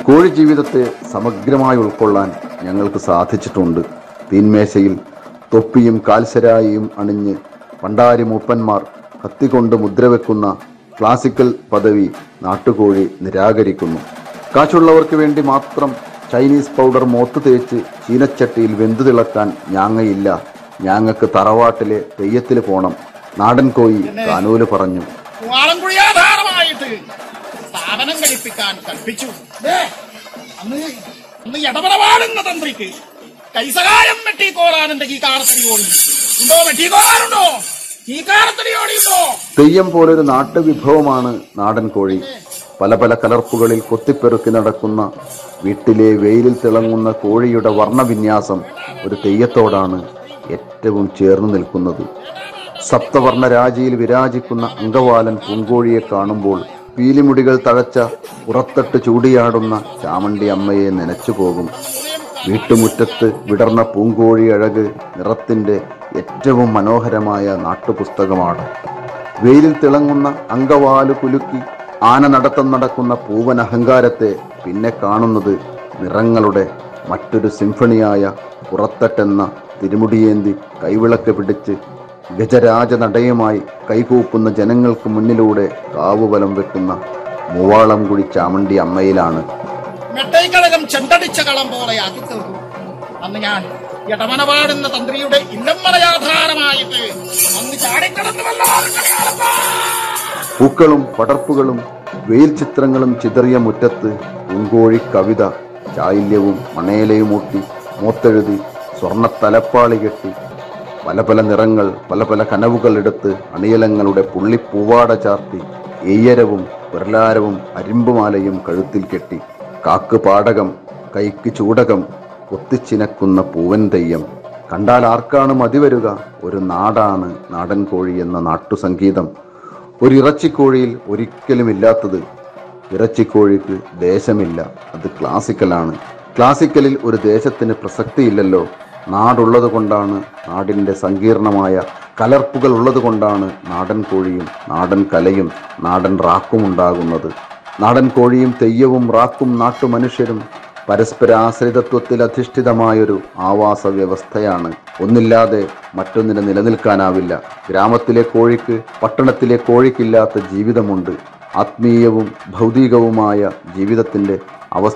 കോഴി ജീവിതത്തെ സമഗ്രമായി ഉൾക്കൊള്ളാൻ ഞങ്ങൾക്ക് സാധിച്ചിട്ടുണ്ട് തീന്മേശയിൽ തൊപ്പിയും കാൽശരായിയും അണിഞ്ഞ് പണ്ടാരി മൂപ്പന്മാർ കത്തിക്കൊണ്ട് മുദ്രവെക്കുന്ന ക്ലാസിക്കൽ പദവി നാട്ടുകോഴി നിരാകരിക്കുന്നു കാശുള്ളവർക്ക് വേണ്ടി മാത്രം ചൈനീസ് പൗഡർ മോത്ത് തേച്ച് ചീനച്ചട്ടിയിൽ വെന്തു തിളക്കാൻ ഞാങ്ങയില്ല ഞാങ്ങക്ക് തറവാട്ടിലെ തെയ്യത്തിൽ പോണം നാടൻ കോഴി കാനൂല് പറഞ്ഞു വാളംകുഴി ആധാരമായിട്ട് സ്ഥാപനം കഴിപ്പിക്കാൻ കൽപ്പിച്ചു ദേ, അന്ന് അന്ന് ഇടപെടപാടുന്ന തന്ത്രിക്ക് കൈസഹായം വെട്ടിക്കോറാനുണ്ട് ഈ കാറത്തടി ഓടി ഉണ്ടോ വെട്ടിക്കോറാനുണ്ടോ ഈ കാറത്തടി ഓടിയുണ്ടോ തെയ്യം പോലൊരു നാട്ടുവിഭവമാണ് നാടൻ കോഴി പല പല കലർപ്പുകളിൽ കൊത്തിപ്പെറുക്കി നടക്കുന്ന വീട്ടിലെ വെയിലിൽ തിളങ്ങുന്ന കോഴിയുടെ വർണ്ണവിന്യാസം ഒരു തെയ്യത്തോടാണ് ഏറ്റവും ചേർന്ന് നിൽക്കുന്നത് സപ്തവർണ്ണ രാജിയിൽ വിരാജിക്കുന്ന അങ്കവാലൻ പൂങ്കോഴിയെ കാണുമ്പോൾ പീലിമുടികൾ തഴച്ച പുറത്തട്ട് ചൂടിയാടുന്ന ചാമണ്ടി അമ്മയെ നനച്ചു പോകും വീട്ടുമുറ്റത്ത് വിടർന്ന പൂങ്കോഴി അഴക് നിറത്തിന്റെ ഏറ്റവും മനോഹരമായ നാട്ടുപുസ്തകമാണ് വെയിലിൽ തിളങ്ങുന്ന അങ്കവാലു കുലുക്കി ആന നടത്തം നടക്കുന്ന പൂവൻ അഹങ്കാരത്തെ പിന്നെ കാണുന്നത് നിറങ്ങളുടെ മറ്റൊരു സിംഫണിയായ പുറത്തട്ടെന്ന തിരുമുടിയേന്തി കൈവിളക്ക് പിടിച്ച് ഗജരാജ നടയുമായി കൈകൂപ്പുന്ന ജനങ്ങൾക്ക് മുന്നിലൂടെ കാവുബലം വെക്കുന്ന മൂവാളംകുഴി ചാമണ്ടി അമ്മയിലാണ് മെട്ടൈക്കഴകം ചെണ്ടടിച്ച കളം പോലെയാക്കി തീർന്നു അന്ന് ഞാൻ ഇടമന പാടുന്ന തന്ത്രിയുടെ ഇല്ലമ്മലയാധാരമായിട്ട് അന്ന് ചാടിക്കടന്നു പൂക്കളും പടർപ്പുകളും വെയിൽ ചിത്രങ്ങളും ചിതറിയ മുറ്റത്ത് പൂങ്കോഴി കവിത ചായില്യവും മണേലയും ഊട്ടി മൂത്തെഴുതി സ്വർണ്ണ തലപ്പാളി കെട്ടി പല പല നിറങ്ങൾ പല പല കനവുകൾ എടുത്ത് അണിയലങ്ങളുടെ പുള്ളിപ്പൂവാട ചാർത്തി എയ്യരവും വിരലാരവും അരിമ്പുമാലയും കഴുത്തിൽ കെട്ടി കാക്ക് പാടകം കൈക്ക് ചൂടകം കൊത്തിച്ചിനക്കുന്ന പൂവൻ തെയ്യം കണ്ടാൽ ആർക്കാണ് മതിവരുക ഒരു നാടാണ് നാടൻ കോഴി എന്ന നാട്ടുസംഗീതം ഒരു ഇറച്ചിക്കോഴിയിൽ ഒരിക്കലും ഇല്ലാത്തത് ഇറച്ചിക്കോഴിക്ക് ദേശമില്ല അത് ക്ലാസിക്കലാണ് ക്ലാസിക്കലിൽ ഒരു ദേശത്തിന് പ്രസക്തിയില്ലല്ലോ നാടുള്ളത് കൊണ്ടാണ് നാടിൻ്റെ സങ്കീർണമായ കലർപ്പുകൾ ഉള്ളത് കൊണ്ടാണ് നാടൻ കോഴിയും നാടൻ കലയും നാടൻ റാക്കും ഉണ്ടാകുന്നത് നാടൻ കോഴിയും തെയ്യവും റാക്കും നാട്ടുമനുഷ്യരും പരസ്പര ആശ്രിതത്വത്തിൽ അധിഷ്ഠിതമായൊരു ആവാസ വ്യവസ്ഥയാണ് ഒന്നില്ലാതെ മറ്റൊന്നിന് നിലനിൽക്കാനാവില്ല ഗ്രാമത്തിലെ കോഴിക്ക് പട്ടണത്തിലെ കോഴിക്കില്ലാത്ത ജീവിതമുണ്ട് ആത്മീയവും ഭൗതികവുമായ ജീവിതത്തിൻ്റെ അവസ്ഥ